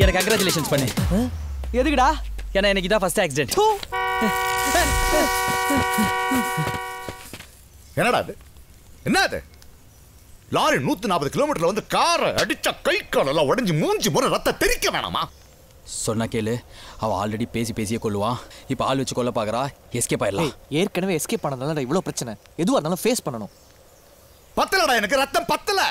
எனக்கு கங்க்ராச்சுலேஷன்ஸ் பண்ணு எதுக்குடா ஏன்னா எனக்கு இதான் ஃபர்ஸ்ட் ஆக்சிடென்ட் என்னடா அது என்ன அது லாரி நூத்தி நாற்பது கிலோமீட்டர்ல வந்து காரை அடிச்ச கை காலெல்லாம் உடைஞ்சு மூஞ்சி முறை ரத்த தெரிக்க வேணாமா சொன்னா கேளு அவ ஆல்ரெடி பேசி பேசியே கொள்ளுவான் இப்போ ஆள் வச்சு கொல்ல பாக்குறா எஸ்கேப் ஆயிடலாம் ஏற்கனவே எஸ்கேப் பண்ணதால இவ்வளவு பிரச்சனை எதுவா இருந்தாலும் ஃபேஸ் பண்ணணும் பத்தலடா எனக்கு ரத்தம் பத்தல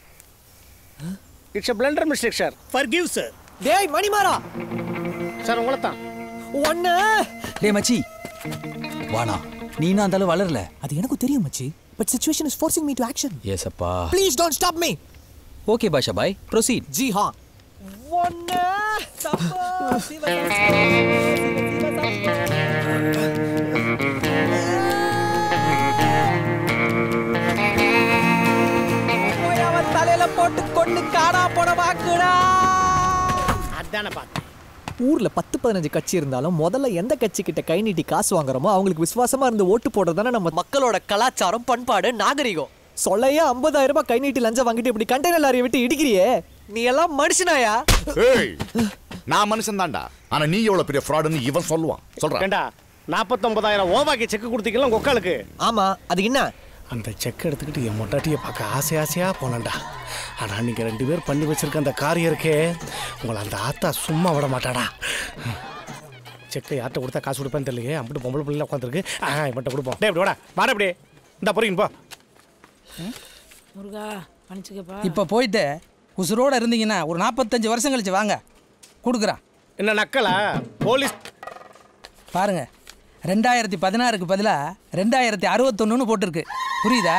it's blunder mistake sir forgive sir டேய் மணிமாரா சார் உங்களை தான் ஒண்ணு டேய் மச்சி வாணா நீனா இருந்தாலும் வளரல அது எனக்கு தெரியும் மச்சி but situation is forcing me to action yes அப்பா please don't stop me okay Basha பாய் ப்ரொசீட் ஜி ஹா ஒண்ணு தப்பா சிவ போய் அவன் தலையில போட்டு கொண்டு காணா போன வாக்குடா அதானே பார்த்தேன் ஊர்ல பத்து பதினஞ்சு கட்சி இருந்தாலும் முதல்ல எந்த கட்சி கிட்ட கை நீட்டி காசு வாங்குறோமோ அவங்களுக்கு விசுவாசமா இருந்து ஓட்டு போடுறது தானே நம்ம மக்களோட கலாச்சாரம் பண்பாடு நாகரிகம் சொல்லையா ஐம்பதாயிரம் ரூபாய் கை நீட்டி லஞ்சம் வாங்கிட்டு இப்படி கண்டெய்னர் லாரியை விட்டு இடிக்கிறியே நீ எல்லாம் மனுஷனாயா ஏய் நான் மனுஷன் தான்டா ஆனா நீ எவ்வளவு பெரிய ஃப்ராடுன்னு இவன் சொல்லுவான் சொல்றான் ஏண்டா நாற்பத்தொன்பதாயிரம் ஓவாக்கி செக் கொடுத்தீங்களா உங்க உக்காளுக்கு ஆமா அது என்ன அந்த செக் எடுத்துக்கிட்டு என் மொட்டாட்டியை பார்க்க ஆசை ஆசையாக போனேன்டா ஆனால் நீங்கள் ரெண்டு பேர் பண்ணி வச்சிருக்க அந்த காரியம் இருக்கே உங்களை அந்த ஆத்தா சும்மா விட மாட்டாடா செக்கை யார்கிட்ட கொடுத்தா காசு கொடுப்பேன்னு தெரியலையே அப்படி பொம்பளை பிள்ளைல உட்காந்துருக்கு ஆ இவன்ட்ட கொடுப்போம் டே இப்படி வாடா வாடா இப்படி இந்த பொறிங்க போ முருகா மன்னிச்சுக்கப்பா இப்போ போயிட்டு உசுரோட இருந்தீங்கன்னா ஒரு நாற்பத்தஞ்சு வருஷம் கழிச்சு வாங்க கொடுக்குறான் என்ன நக்கலா போலீஸ் பாருங்க ரெண்டாயிரத்தி பதினாறுக்கு பதிலாக ரெண்டாயிரத்தி அறுபத்தொன்னுன்னு போட்டிருக்கு புரியுதா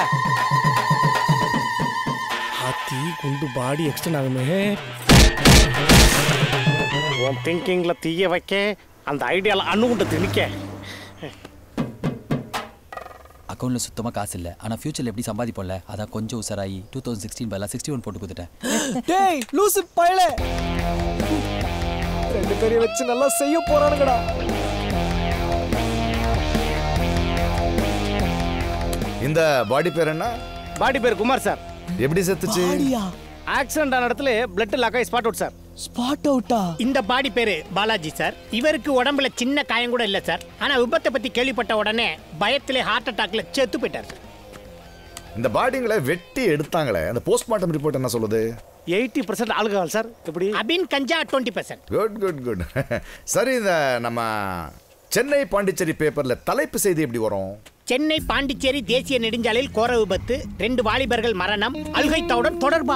ஆத்தி குண்டு பாடி எக்ஸ்டெண்ட் ஆகுமே உன் திங்கிங்கில் தீய வைக்க அந்த ஐடியாவில் அண்ணுகுண்ட திணிக்க அக்கௌண்ட்ல சுத்தமா காசு இல்ல ஆனா ஃபியூச்சர்ல எப்படி சம்பாதிப்போம்ல அதான் கொஞ்சம் உசராயி டூ தௌசண்ட் சிக்ஸ்டீன் பதிலாக சிக்ஸ்டி ஒன் போட்டு கொடுத்துட்டேன் டேய் லூசு பயலே ரெண்டு பேரையும் வச்சு நல்லா செய்ய போறானுங்கடா இந்த பாடி பேர் என்ன பாடி பேர் குமார் சார் எப்படி செத்துச்சு பாடியா ஆக்சிடென்ட் ஆன இடத்துல பிளட் லாக் ஆகி ஸ்பாட் அவுட் சார் ஸ்பாட் அவுட்டா இந்த பாடி பேரு பாலாஜி சார் இவருக்கு உடம்புல சின்ன காயம் கூட இல்ல சார் ஆனா விபத்தை பத்தி கேள்விப்பட்ட உடனே பயத்திலே ஹார்ட் அட்டாக்ல செத்து போயிட்டார் சார் இந்த பாடிங்களை வெட்டி எடுத்தாங்களே அந்த போஸ்ட்மார்ட்டம் ரிப்போர்ட் என்ன சொல்லுது எயிட்டி பர்சன்ட் ஆளுகால் சார் எப்படி அபின் கஞ்சா twenty percent good good good சரி இந்த நம்ம சென்னை பாண்டிச்சேரி பேப்பர்ல தலைப்பு செய்தி எப்படி வரும் சென்னை பாண்டிச்சேரி தேசிய நெடுஞ்சாலையில் கோர விபத்து ரெண்டு வாலிபர்கள் மரணம் அல்கைத்தாவுடன் தொடர்பா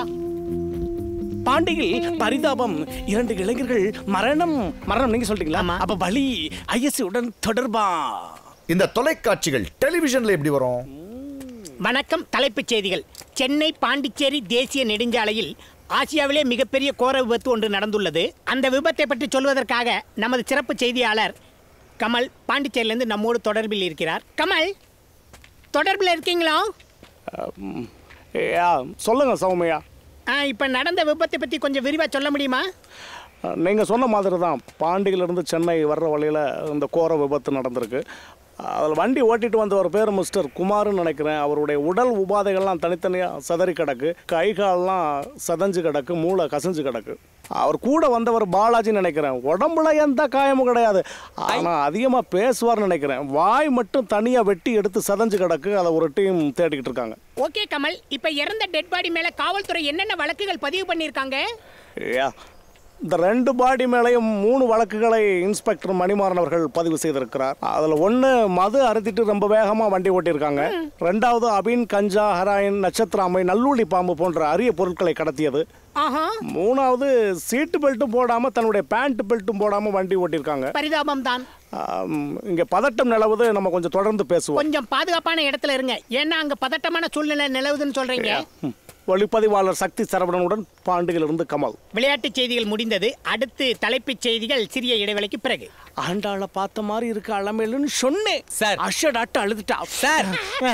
பாண்டியில் பரிதாபம் இரண்டு இளைஞர்கள் மரணம் மரணம் நீங்க சொல்றீங்களா ஆமா. அப்ப பலி ஐஎஸ்சி உடன் தொடர்பா இந்த தொலைக்காட்சிகள் டெலிவிஷன்ல எப்படி வரும் வணக்கம் தலைப்புச் செய்திகள் சென்னை பாண்டிச்சேரி தேசிய நெடுஞ்சாலையில் ஆசியாவிலே மிகப்பெரிய கோர விபத்து ஒன்று நடந்துள்ளது அந்த விபத்தை பற்றி சொல்வதற்காக நமது சிறப்பு செய்தியாளர் கமல் பாண்டிச்சேரியிலிருந்து நம்மோடு தொடர்பில் இருக்கிறார் கமல் தொடர்பில் இருக்கீங்களா ம், ஏ, சொல்லுங்க சௌமியா இப்போ நடந்த விபத்தை பற்றி கொஞ்சம் விரிவாக சொல்ல முடியுமா நீங்கள் சொன்ன மாதிரி தான் பாண்டியிலிருந்து சென்னை வர்ற வழியில் இந்த கோர விபத்து நடந்திருக்கு அதில் வண்டி ஓட்டிட்டு வந்தவர் பேர் மிஸ்டர் குமார்னு நினைக்கிறேன் அவருடைய உடல் உபாதைகள்லாம் தனித்தனியாக சதறி கிடக்கு கை கால்லாம் சதஞ்சு கிடக்கு மூளை கசிஞ்சு கிடக்கு அவர் கூட வந்தவர் பாலாஜின்னு நினைக்கிறேன் உடம்புல எந்த காயமும் கிடையாது ஆனால் அதிகமாக பேசுவார்னு நினைக்கிறேன் வாய் மட்டும் தனியாக வெட்டி எடுத்து சதஞ்சு கிடக்கு அதை ஒரு டீம் தேடிக்கிட்டு இருக்காங்க ஓகே கமல் இப்போ இறந்த டெட் பாடி மேலே காவல்துறை என்னென்ன வழக்குகள் பதிவு பண்ணியிருக்காங்க ஐயா இந்த ரெண்டு பாடி மேலேயும் மூணு வழக்குகளை இன்ஸ்பெக்டர் மணிமாறன் அவர்கள் பதிவு செய்திருக்கிறார் அதில் ஒன்று மது அருந்திட்டு ரொம்ப வேகமாக வண்டி ஓட்டியிருக்காங்க ரெண்டாவது அபின் கஞ்சா ஹெராயின் நட்சத்திராமை நல்லூழி பாம்பு போன்ற அரிய பொருட்களை கடத்தியது ஆஹா மூணாவது சீட்டு பெல்ட்டும் போடாமல் தன்னுடைய பேண்ட் பெல்ட்டும் போடாமல் வண்டி ஓட்டியிருக்காங்க பரிதாபம் தான் இங்கே பதட்டம் நிலவுது நம்ம கொஞ்சம் தொடர்ந்து பேசுவோம் கொஞ்சம் பாதுகாப்பான இடத்துல இருங்க ஏன்னா அங்க பதட்டமான சூழ்நிலை நிலவுதுன்னு சொல்றீங்க ம். ஒளிப்பதிவாளர் சக்தி சரவணனுடன் பாண்டியிலிருந்து கமல் விளையாட்டுச் செய்திகள் முடிந்தது அடுத்து தலைப்புச் செய்திகள் சிறிய இடைவேளைக்கு பிறகு ஆண்டாள பார்த்த மாதிரி இருக்கு அலமேலுன்னு சொன்னேன் சார். அஷடாட்ட அழுதுட்டா சார்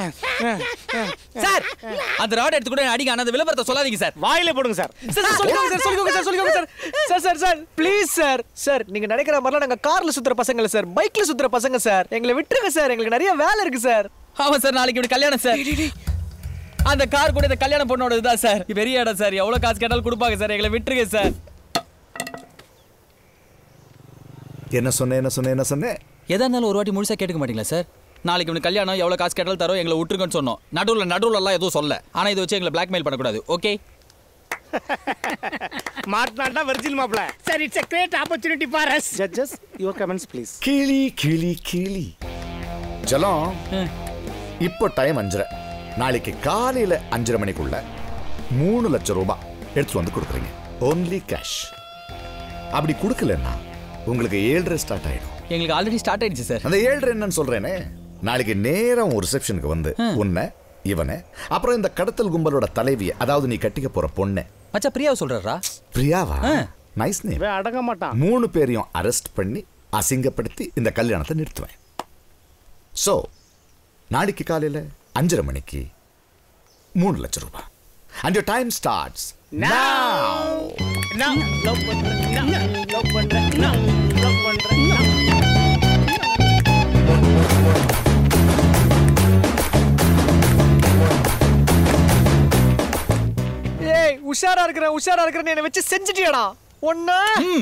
சார் அந்த ராட் எடுத்து கூட அடிங்க ஆனா அந்த விளம்பரத்தை சொல்லாதீங்க சார் வாயில போடுங்க சார் சார் சொல்லிக்கோங்க சார் சொல்லிக்கோங்க சார் சொல்லிக்கோங்க sir sir sir sir please sir sir நீங்க நினைக்கிற மாதிரிலாம் நாங்க கார்ல சுத்துற பசங்க இல்ல சார் பைக்ல சுத்துற பசங்க சார் எங்களை விட்டுருங்க சார் எங்களுக்கு நிறைய வேலை இருக்கு சார் ஆமா சார் நாளைக்கு இப்படி கல்யாணம் சார் அந்த கார் கூட இந்த கல்யாணம் பொண்ணோட இதுதான் சார் பெரிய இடம் சார் எவ்வளவு காசு கேட்டாலும் கொடுப்பாங்க சார் எங்களை விட்டுருங்க சார் என்ன சொன்னேன் என்ன சொன்னேன் என்ன சொன்னேன் எதா இருந்தாலும் ஒரு வாட்டி முழுசா கேட்டுக்க மாட்டீங்களா சார் நாளைக்கு இவனுக்கு கல்யாணம் எவ்வளோ காசு கேட்டாலும் தரோம் எங்களை விட்டுருங்கன்னு சொன்னோம் நடுவில் நடுவில் எல்லாம் எதுவும் சொல்ல ஆனால் இதை வச்சு எங்களை பிளாக்மெயில் பண்ணக்கூடாது ஓகே மாட்டினாட்டா வெர்ஜின் மாப்பிள sir it's a great opportunity for us judges your comments please கிளி கிளி கிளி ஜலம் இப்போ டைம் அஞ்சரை நாளைக்கு காலையில அஞ்சரை மணிக்குள்ள மூணு லட்சம் ரூபாய் எடுத்துட்டு வந்து கொடுக்குறீங்க ஓன்லி கேஷ் அப்படி கொடுக்கலன்னா உங்களுக்கு ஏழரை ஸ்டார்ட் ஆயிடும் எங்களுக்கு ஆல்ரெடி ஸ்டார்ட் ஆயிடுச்சு சார் அந்த ஏழரை என்னன்னு சொல்றேனே நாளைக்கு நேரம் ஒரு ரிசப்ஷனுக்கு வந்து உன்னை இவனை அப்புறம் இந்த கடத்தல் கும்பலோட தலைவிய அதாவது நீ கட்டிக்க போற பொண்ணு மச்சா பிரியாவை சொல்றாரா பிரியாவா நைஸ் நேம் இவன் அடங்க மாட்டான் மூணு பேரையும் அரெஸ்ட் பண்ணி அசிங்கப்படுத்தி இந்த கல்யாணத்தை நிறுத்துவேன் ஸோ நாளைக்கு காலையில் அஞ்சரை மணிக்கு மூணு லட்சம் ரூபாய் அண்ட் யோர் டைம் ஸ்டார்ட்ஸ் நான் லவ் பண்றேன் நான் லவ் பண்றேன் நான் லவ் பண்றேன் நான் ஏய் உஷாரா இருக்கிறேன் உஷாரா இருக்கிறேன்னு என்னை வச்சு செஞ்சுட்டியாடா ஒன்னா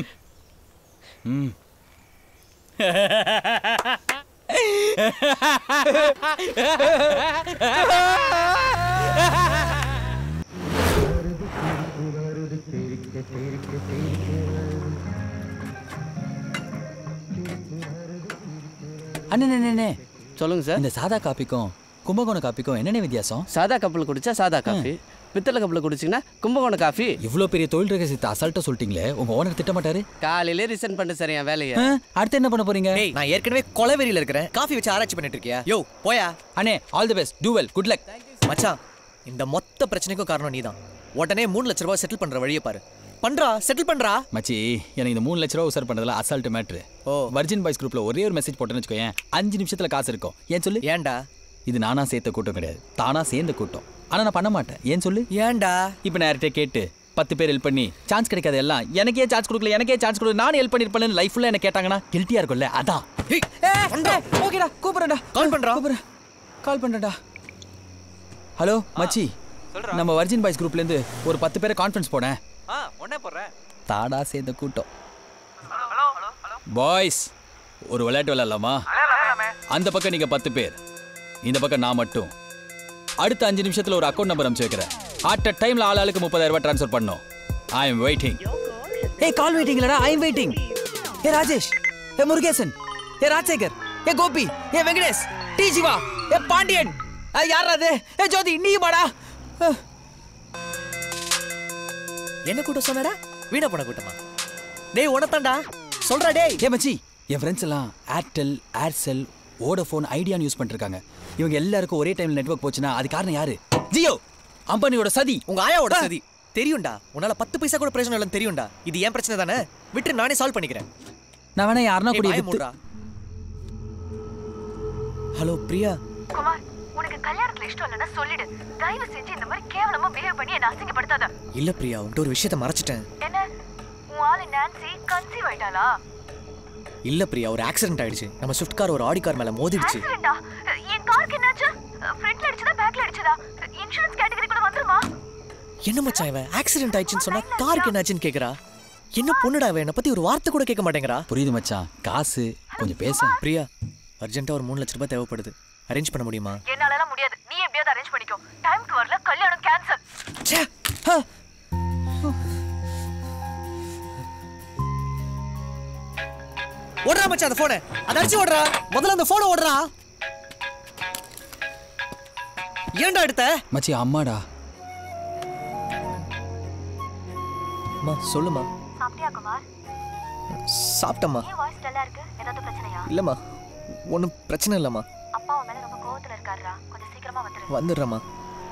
அண்ணே அண்ணே சொல்லுங்க சார் இந்த சாதா காப்பிக்கும் கும்பகோண காப்பிக்கும் என்னென்ன வித்தியாசம் சாதா கப்பில் குடிச்சா சாதா காஃபி பித்தளை கப்பில் குடிச்சிங்கன்னா கும்பகோணம் காஃபி இவ்வளோ பெரிய தொழில் ரகசியத்தை அசால்ட்டா சொல்லிட்டீங்களே உங்க ஓனர் திட்ட மாட்டாரு காலையிலே ரிசன் பண்ண சார் என் வேலையை ஆ, அடுத்து என்ன பண்ண போறீங்க ஏய் நான் ஏற்கனவே கொலவெறியில இருக்கிறேன் காஃபி வச்சு ஆராய்ச்சி பண்ணிட்டு இருக்கியா யோ போயா அண்ணே all the best do well good luck மச்சான் இந்த மொத்த பிரச்சனைக்கும் காரணம் நீதான் உடனே மூணு லட்ச ரூபாய் செட்டில் பண்ற வழியை பாரு பண்றா செட்டில் பண்றா மச்சி எனக்கு இந்த மூணு லட்ச ரூபா உசார் பண்ணதுல அசால்ட் மேட்ரு ஓ. வர்ஜின் பாய்ஸ் குரூப்ல ஒரே ஒரு மெசேஜ் போட்டேன்னு வச்சுக்கோயேன் அஞ்சு நிமிஷத்துல காசு இருக்கும் ஏன் சொல்லு ஏன்டா இது நானா சேர்த்த கூட்டம் கிடையாது தானா சேர்ந்த கூட்டம் ஆனா நான் பண்ண மாட்டேன் ஏன் சொல்லு ஏன்டா இப்போ நான் யார்கிட்ட கேட்டு பத்து பேர் ஹெல்ப் பண்ணி சான்ஸ் கிடைக்காது எல்லாம் எனக்கே சான்ஸ் கொடுக்கல எனக்கே சான்ஸ் கொடுக்கல நானும் ஹெல்ப் பண்ணிருப்பேன் லைஃப் ஃபுல்லாக என்ன கேட்டாங்கன்னா கில்ட்டியா இருக்கும்ல அதான் ஓகேடா கூப்பிடுறேன்டா கால் பண்றா கூப்பிடுறேன் கால் பண்ணுறேன்டா ஹலோ மச்சி நம்ம வர்ஜின் பாய்ஸ் குரூப்லேருந்து ஒரு பத்து பேரை கான்ஃபரன்ஸ் போனேன் தாடா சேர்ந்த கூட்டம் பாய்ஸ் ஒரு விளையாட்டு விளையாடலாமா அந்த பக்கம் நீங்க பத்து பேர் இந்த பக்கம் நான் மட்டும் அடுத்த அஞ்சு நிமிஷத்துல ஒரு அக்கௌண்ட் நம்பர் அனுப்பிச்சு வைக்கிறேன் அட் அ டைம்ல ஆள் ஆளுக்கு முப்பதாயிரம் ரூபாய் ட்ரான்ஸ்ஃபர் பண்ணோம் ஐ எம் வெயிட்டிங் ஏய் கால் வெயிட்டிங் இல்லடா ஐ எம் வெயிட்டிங் ஏ ராஜேஷ் ஏ முருகேசன் ஏ ராஜசேகர் ஏ கோபி ஏ வெங்கடேஷ் டி சிவா ஏ பாண்டியன் ஏ, யார்ரா அது ஏ ஜோதி நீ வாடா அஹ். என்ன கூட்டம் சொன்னடா வீணா போன கூட்டமா டேய் உனத்தாண்டா சொல்றா டேய் ஏ மச்சி என் ஃப்ரெண்ட்ஸ் எல்லாம் ஏர்டெல் ஏர்செல் வோடஃபோன் ஐடியான்னு யூஸ் பண்ணிருக்காங்க இவங்க எல்லாருக்கும் ஒரே டைம்ல நெட்வொர்க் போச்சுன்னா அது காரணம் யாரு ஜியோ அம்பனியோட சதி உங்க ஆயாவோட சதி தெரியும்டா உன்னால பத்து பைசா கூட பிரச்சனை இல்லைன்னு தெரியும்டா இது ஏன் பிரச்சனை தானே விட்டு நானே சால்வ் பண்ணிக்கிறேன் நான் வேணா யாருன்னா ஏய், கூட வாயை வித்து- மூடுடா. ஹலோ பிரியா குமார் உனக்கு கல்யாணத்துல இஷ்டம் இல்லைன்னா சொல்லிடு தயவு செஞ்சு இந்த மாதிரி கேவலமா பிஹேவ் பண்ணி என்ன அசிங்கப்படுத்தாத இல்ல பிரியா உன்கிட்ட ஒரு விஷயத்த மறைச்சிட்டேன் என்ன உன் ஆளு நான்சி கன்சீவ் ஆயிட்டாளா இல்ல பிரியா ஒரு ஆக்சிடென்ட் ஆயிடுச்சு நம்ம ஸ்விஃப்ட் கார் ஒரு ஆடி கார் மேல மோதிடுச்சு ஆக்சிடென்டா என் காருக்கு என்னாச்சு ஃப்ரண்ட்ல அடிச்சதா பேக்ல அடிச்சதா இன்சூரன்ஸ் கேட்டகரிக்குள்ள வந்துருமா என்ன மச்சான் இவன் ஆக்சிடென்ட் ஆயிடுச்சுன்னு சொன்னா காருக்கு என்னாச்சுன்னு கேக்குறா என்ன பொண்ணுடா இவன் என்னை பத்தி ஒரு வார்த்தை கூட கேட்க மாட்டேங்கிறா புரியுது மச்சான் காசு கொஞ்சம் பேச பிரியா அர்ஜென்ட்டா ஒரு மூணு லட்ச ரூபாய் தேவைப்படுது அரேஞ்ச் பண்ண முடியுமா என்னாலலாம் முடியாது நீ எப்படியாவது அரேஞ்ச் பண்ணிக்கோ டைம்க்கு வரல கல்யாணம் கேன்சல் ச்சே ஓடுறா மச்சான் அந்த போனை அதை அடிச்சு ஓடுறா முதல்ல அந்த போனை ஓடுறா ஏன்டா எடுத்த மச்சி அம்மாடா அம்மா சொல்லுமா சாப்பிட்டியா குமார் சாப்பிட்டம்மா ஏன் வாய்ஸ் டல்லா இருக்கு ஏதாவது பிரச்சனையா இல்லைம்மா ஒன்றும் பிரச்சனை இல்லைம்மா அப்பா உன் மேல ரொம்ப கோவத்துல இருக்காருடா கொஞ்சம் சீக்கிரமா வந்துரு வந்துடுறேம்மா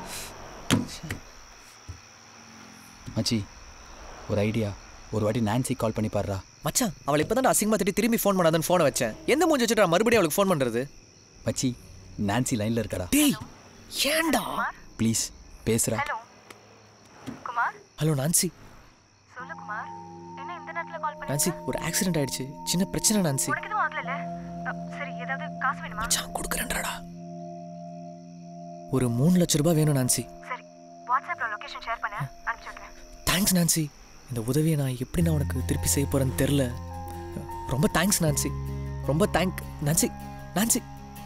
மச்சி ஒரு ஐடியா ஒரு வாட்டி நான்சி கால் பண்ணி பாருடா மச்சான் அவளை இப்பதான் அசிங்கமா திட்டி திரும்பி ஃபோன் பண்ணாதன்னு ஃபோனை வச்சேன் எந்த மூஞ்சி வச்சுட்டு நான் மறுபடியும் அவளுக்கு ஃபோன் பண்றது மச்சி நான்சி லைன்ல இருக்கடா டேய் ஏன்டா ப்ளீஸ் பேசுறா ஹலோ குமார் ஹலோ நான்சி சொல்லு குமார் என்ன இந்த நேரத்துல கால் பண்ணி நான்சி ஒரு ஆக்சிடென்ட் ஆயிடுச்சு சின்ன பிரச்சனை நான்சி உனக்கு எதுவும் ஆகல சரி ஏதாவது காசு வேணுமா மச்சான் கொடுக்குறேன்டா ஒரு மூணு லட்ச ரூபாய் வேணும் நான்சி சரி வாட்ஸ்அப்ல லொகேஷன் ஷேர் பண்ணு அனுப்பிச்சு விடுறேன் தேங்க்ஸ் நான்சி இந்த உதவியை நான் எப்படி நான் உனக்கு திருப்பி செய்ய போறேன்னு தெரில ரொம்ப தேங்க்ஸ் நான்சி ரொம்ப தேங்க் நான்சி நான்சி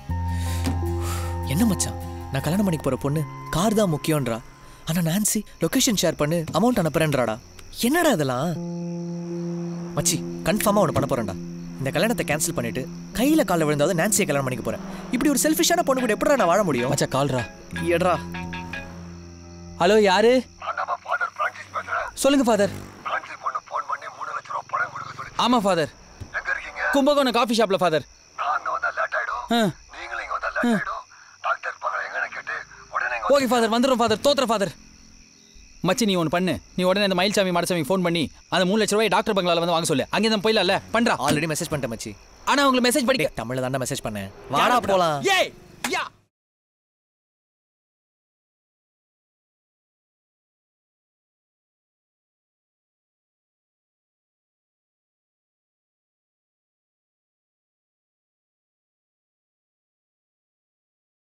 என்ன மச்சான் நான் கல்யாணம் பண்ணிக்க போற பொண்ணு கார் தான் முக்கியம்ன்றா ஆனா நான்சி லொகேஷன் ஷேர் பண்ணு அமௌண்ட் அனுப்புறேன்றாடா என்னடா இதெல்லாம் மச்சி கன்ஃபார்மா ஒன்று பண்ண போறேன்டா இந்த கல்யாணத்தை கேன்சல் பண்ணிட்டு கையில காலில் விழுந்தாவது நான்சியை கல்யாணம் பண்ணிக்க போறேன் இப்படி ஒரு செல்ஃபிஷான பொண்ணு கூட எப்படிடா நான் வாழ முடியும் மச்சா கால்ரா எட்ரா ஹலோ யாரு சொல்லுங்க ஃபாதர் ஆமா ஃபாதர் கும்பகோணம் காஃபி ஷாப்ல ஃபாதர் ஓகே ஃபாதர் வந்துடும் ஃபாதர் தோத்துற ஃபாதர் மச்சி நீ ஒன்று பண்ணு நீ உடனே அந்த மயில்சாமி மாடசாமி ஃபோன் பண்ணி அந்த மூணு லட்ச ரூபாய் டாக்டர் பங்களால வந்து வாங்க சொல்லு அங்கே தான் போயிடலாம்ல பண்றா ஆல்ரெடி மெசேஜ் பண்ணிட்டேன் மச்சி ஆனா உங்களுக்கு மெசேஜ் படிக்க தமிழ்ல தானே மெசேஜ் பண்ணேன் வாடா போலாம் ஏய் யா